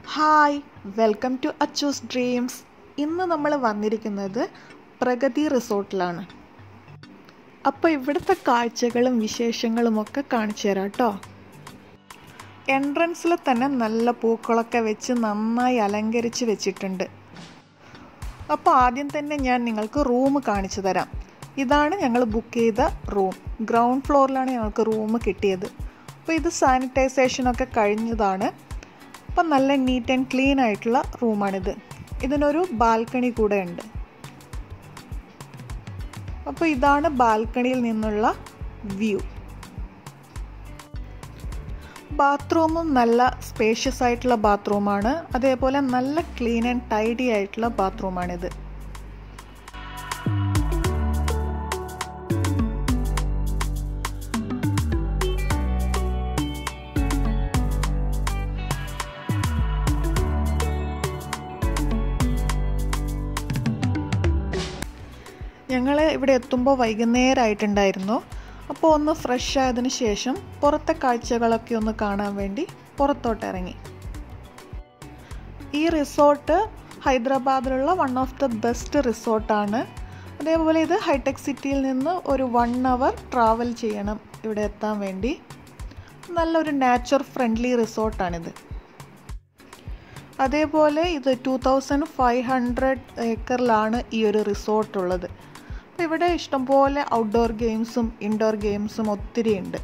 hi welcome to Achu's dreams ഇന്ന് നമ്മൾ വന്നിരിക്കുന്നത് പ്രഗതി റിസോർട്ടിലാണ് അപ്പോൾ ഇവിടുത്തെ കാഴ്ചകളും വിശേഷങ്ങളും ഒക്കെ കാണിച്ചു തരാം കേട്ടോ എൻട്രൻസിൽ തന്നെ നല്ല പൂക്കളൊക്കെ വെച്ച് നന്നായി അലങ്കരിച്ച് വെച്ചിട്ടുണ്ട് അപ്പോൾ ആദ്യം തന്നെ ഞാൻ നിങ്ങൾക്ക് റൂം കാണിച്ചു തരാം ഇതാണ് ഞങ്ങൾ ബുക്ക് ചെയ്ത റൂം ഗ്രൗണ്ട് ഫ്ലോറിലാണ് ഞങ്ങൾക്ക് റൂം കിട്ടിയത് അപ്പോൾ ഇത് സാനിറ്റൈസേഷനൊക്കെ കഴിഞ്ഞതാണ് അപ്പം നല്ല നീറ്റ് ആൻഡ് ക്ലീൻ ആയിട്ടുള്ള റൂമാണിത് ഇതിനൊരു ബാൽക്കണി കൂടെ ഉണ്ട് അപ്പോൾ ഇതാണ് ബാൽക്കണിയിൽ നിന്നുള്ള വ്യൂ ബാത്റൂമും നല്ല സ്പേഷ്യസ് ആയിട്ടുള്ള ബാത്റൂമാണ് അതേപോലെ നല്ല ക്ലീൻ ആൻഡ് ടൈഡി ആയിട്ടുള്ള ബാത്റൂമാണിത് ഞങ്ങൾ ഇവിടെ എത്തുമ്പോൾ വൈകുന്നേരമായിട്ടുണ്ടായിരുന്നു അപ്പോൾ ഒന്ന് ഫ്രഷ് ആയതിനു ശേഷം പുറത്തെ കാഴ്ചകളൊക്കെ ഒന്ന് കാണാൻ വേണ്ടി പുറത്തോട്ട് ഇറങ്ങി ഈ റിസോർട്ട് ഹൈദരാബാദിലുള്ള വൺ ഓഫ് ദ ബെസ്റ്റ് റിസോർട്ടാണ് അതേപോലെ ഇത് ഹൈടെക് സിറ്റിയിൽ നിന്ന് ഒരു വൺ അവർ ട്രാവൽ ചെയ്യണം ഇവിടെ എത്താൻ വേണ്ടി നല്ലൊരു നാച്ചർ ഫ്രണ്ട്ലി റിസോർട്ടാണിത് അതേപോലെ ഇത് ടു തൗസൻഡ് ഫൈവ് ഹൺഡ്രഡ് ഏക്കറിലാണ് ഈ ഒരു റിസോർട്ട് ഉള്ളത് അപ്പോൾ ഇവിടെ ഇഷ്ടംപോലെ ഔട്ട്ഡോർ ഗെയിംസും ഇൻഡോർ ഗെയിംസും ഒത്തിരി ഉണ്ട്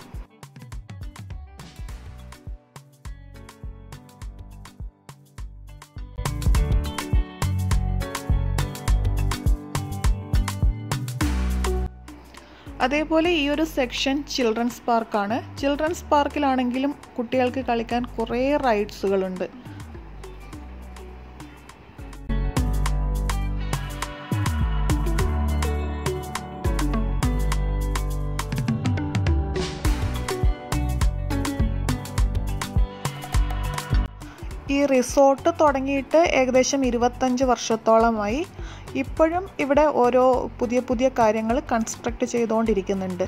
അതേപോലെ ഈ ഒരു സെക്ഷൻ ചിൽഡ്രൻസ് പാർക്കാണ് ചിൽഡ്രൻസ് പാർക്കിലാണെങ്കിലും കുട്ടികൾക്ക് കളിക്കാൻ കുറേ റൈഡ്സുകളുണ്ട് ഈ റിസോർട്ട് തുടങ്ങിയിട്ട് ഏകദേശം ഇരുപത്തഞ്ച് വർഷത്തോളമായി ഇപ്പോഴും ഇവിടെ ഓരോ പുതിയ പുതിയ കാര്യങ്ങൾ കൺസ്ട്രക്ട് ചെയ്തുകൊണ്ടിരിക്കുന്നുണ്ട്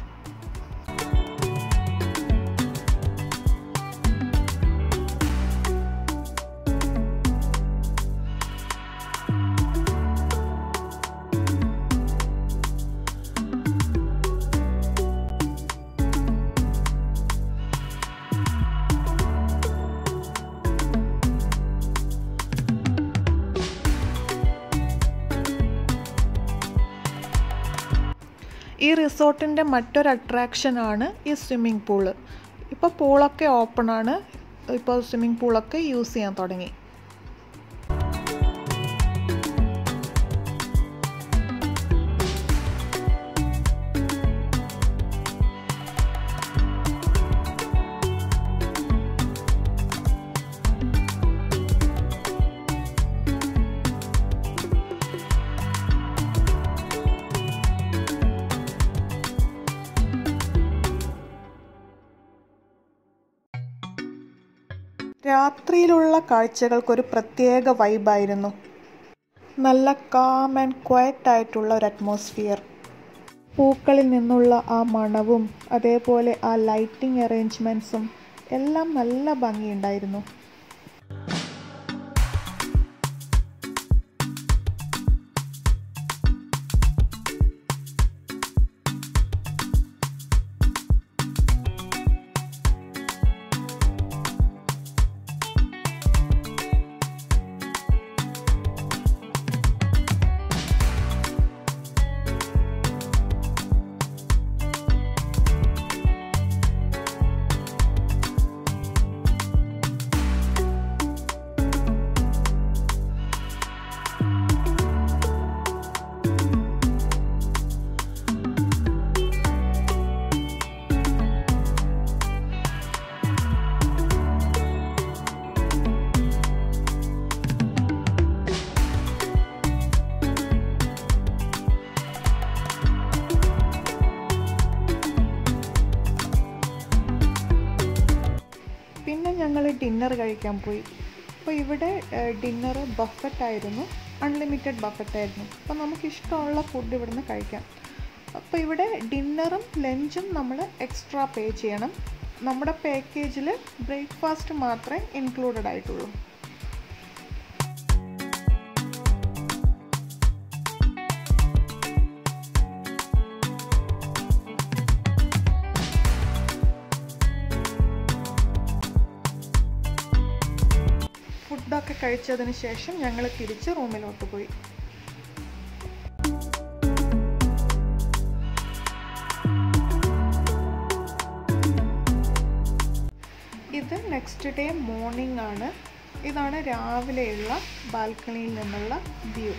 ഈ റിസോർട്ടിൻ്റെ മറ്റൊരു അട്രാക്ഷനാണ് ഈ സ്വിമ്മിംഗ് പൂള് ഇപ്പോൾ പൂളൊക്കെ ഓപ്പൺ ആണ് ഇപ്പോൾ സ്വിമ്മിംഗ് പൂളൊക്കെ യൂസ് ചെയ്യാൻ തുടങ്ങി രാത്രിയിലുള്ള കാഴ്ചകൾക്കൊരു പ്രത്യേക വൈബായിരുന്നു നല്ല കാം ആൻഡ് ക്വയറ്റ് ആയിട്ടുള്ള ഒരു അറ്റ്മോസ്ഫിയർ പൂക്കളിൽ നിന്നുള്ള ആ മണവും അതേപോലെ ആ ലൈറ്റിംഗ് അറേഞ്ച്മെൻറ്റ്സും എല്ലാം നല്ല ഭംഗിയുണ്ടായിരുന്നു പിന്നെ ഞങ്ങൾ ഡിന്നർ കഴിക്കാൻ പോയി അപ്പോൾ ഇവിടെ ഡിന്നർ ബഫറ്റ് ആയിരുന്നു അൺലിമിറ്റഡ് ബഫറ്റ് ആയിരുന്നു അപ്പോൾ നമുക്ക് ഇഷ്ടമുള്ള ഫുഡ് ഇവിടുന്ന് കഴിക്കാം അപ്പോൾ ഇവിടെ ഡിന്നറും ലഞ്ചും നമ്മൾ എക്സ്ട്രാ പേ ചെയ്യണം നമ്മുടെ പാക്കേജിൽ ബ്രേക്ക്ഫാസ്റ്റ് മാത്രമേ ഇൻക്ലൂഡഡ് ആയിട്ടുള്ളൂ ഫുഡൊക്കെ കഴിച്ചതിന് ശേഷം ഞങ്ങൾ തിരിച്ച് റൂമിലോട്ട് പോയി ഇത് നെക്സ്റ്റ് ഡേ മോർണിംഗ് ആണ് ഇതാണ് രാവിലെയുള്ള ബാൽക്കണിയിൽ നിന്നുള്ള വ്യൂ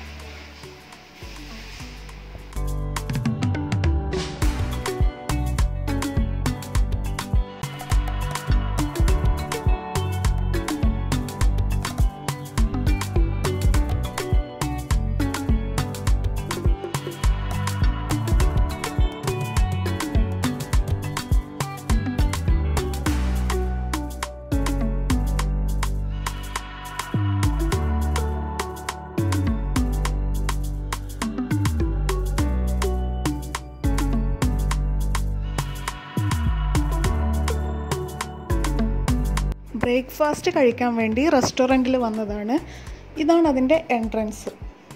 ബ്രേക്ക്ഫാസ്റ്റ് കഴിക്കാൻ വേണ്ടി റെസ്റ്റോറൻറ്റിൽ വന്നതാണ് ഇതാണ് അതിൻ്റെ എൻട്രൻസ്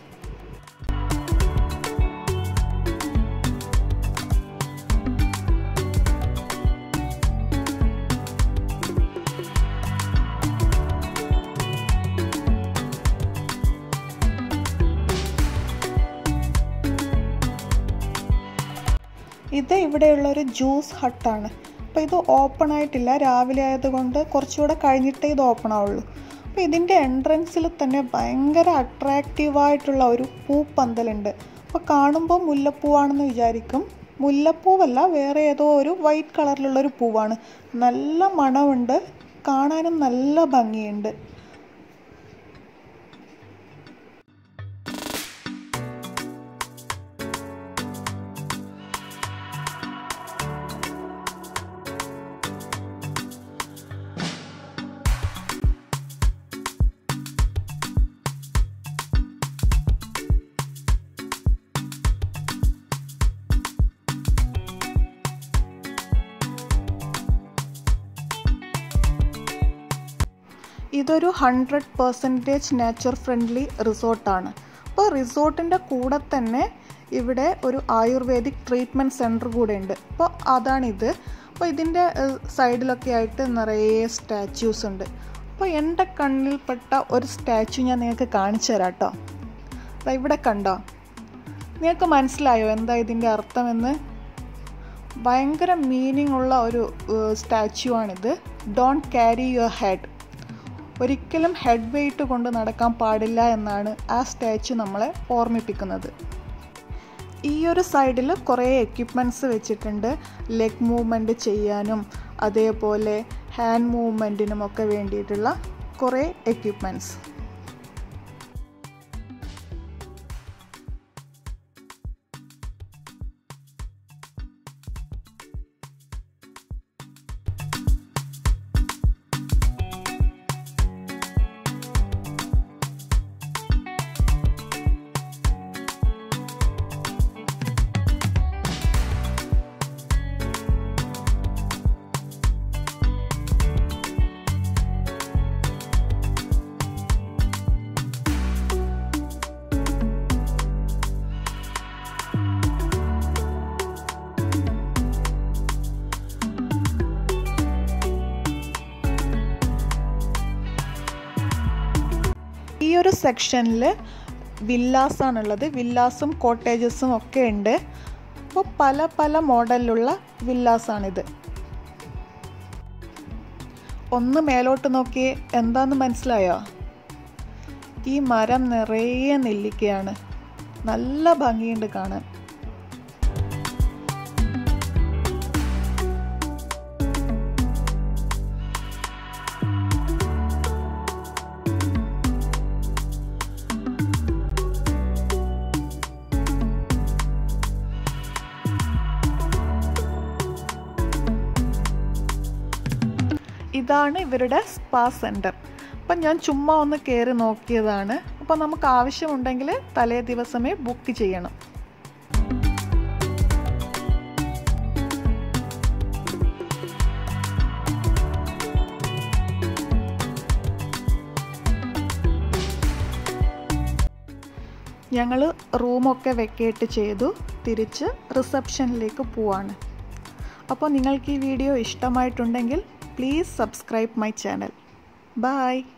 ഇത് ഇവിടെയുള്ള ഒരു ജ്യൂസ് ഹട്ടാണ് അപ്പോൾ ഇത് ഓപ്പൺ ആയിട്ടില്ല രാവിലെ ആയതുകൊണ്ട് കുറച്ചുകൂടെ കഴിഞ്ഞിട്ടേ ഇത് ഓപ്പൺ ആവുള്ളൂ അപ്പോൾ ഇതിൻ്റെ എൻട്രൻസിൽ തന്നെ ഭയങ്കര അട്രാക്റ്റീവായിട്ടുള്ള ഒരു പൂപ്പന്തലുണ്ട് അപ്പോൾ കാണുമ്പോൾ മുല്ലപ്പൂവാണെന്ന് വിചാരിക്കും മുല്ലപ്പൂവല്ല വേറെ ഏതോ ഒരു വൈറ്റ് കളറിലുള്ള ഒരു പൂവാണ് നല്ല മണമുണ്ട് കാണാനും നല്ല ഭംഗിയുണ്ട് ഇതൊരു ഹൺഡ്രഡ് പെർസെൻറ്റേജ് നേച്ചർ ഫ്രണ്ട്ലി റിസോർട്ടാണ് അപ്പോൾ റിസോർട്ടിൻ്റെ കൂടെ തന്നെ ഇവിടെ ഒരു ആയുർവേദിക് ട്രീറ്റ്മെൻറ്റ് സെൻറ്റർ കൂടെ ഉണ്ട് അപ്പോൾ അതാണിത് അപ്പോൾ ഇതിൻ്റെ സൈഡിലൊക്കെ ആയിട്ട് നിറയെ സ്റ്റാച്യൂസ് ഉണ്ട് അപ്പോൾ എൻ്റെ കണ്ണിൽപ്പെട്ട ഒരു സ്റ്റാച്ചു ഞാൻ നിങ്ങൾക്ക് കാണിച്ചു തരാം കേട്ടോ ദാ ഇവിടെ കണ്ടോ നിങ്ങൾക്ക് മനസ്സിലായോ എന്താ ഇതിൻ്റെ അർത്ഥമെന്ന് ഭയങ്കര മീനിങ് ഉള്ള ഒരു സ്റ്റാച്ചു ആണിത് ഡോണ്ട് ക്യാരി യുവർ ഹെഡ് ഒരിക്കലും ഹെഡ് വെയിറ്റ് കൊണ്ട് നടക്കാൻ പാടില്ല എന്നാണ് ആ സ്റ്റാച്ചു നമ്മളെ ഓർമ്മിപ്പിക്കുന്നത് ഈ ഒരു സൈഡിൽ കുറേ എക്യുപ്മെൻറ്റ്സ് വെച്ചിട്ടുണ്ട് ലെഗ് മൂവ്മെൻറ്റ് ചെയ്യാനും അതേപോലെ ഹാൻഡ് മൂവ്മെൻറ്റിനും ഒക്കെ വേണ്ടിയിട്ടുള്ള കുറേ എക്യുപ്മെൻറ്റ്സ് ഈ ഒരു സെക്ഷനിൽ വില്ലാസ് ആണുള്ളത് വില്ലാസും കോട്ടേജസും ഒക്കെ ഉണ്ട് അപ്പോൾ പല പല മോഡലിലുള്ള വില്ലാസാണിത് ഒന്ന് മേലോട്ട് നോക്കി എന്താന്ന് മനസ്സിലായോ ഈ മരം നിറയെ നെല്ലിക്കയാണ് നല്ല ഭംഗിയുണ്ട് കാണാൻ ഇതാണ് ഇവരുടെ സ്പാ സെൻറ്റർ അപ്പം ഞാൻ ചുമ്മാ ഒന്ന് കയറി നോക്കിയതാണ് അപ്പം നമുക്ക് ആവശ്യമുണ്ടെങ്കിൽ തലേ ദിവസമേ ബുക്ക് ചെയ്യണം ഞങ്ങൾ റൂമൊക്കെ വെക്കേറ്റ് ചെയ്തു തിരിച്ച് റിസപ്ഷനിലേക്ക് പോവാണ് അപ്പോൾ നിങ്ങൾക്ക് ഈ വീഡിയോ ഇഷ്ടമായിട്ടുണ്ടെങ്കിൽ please subscribe my channel by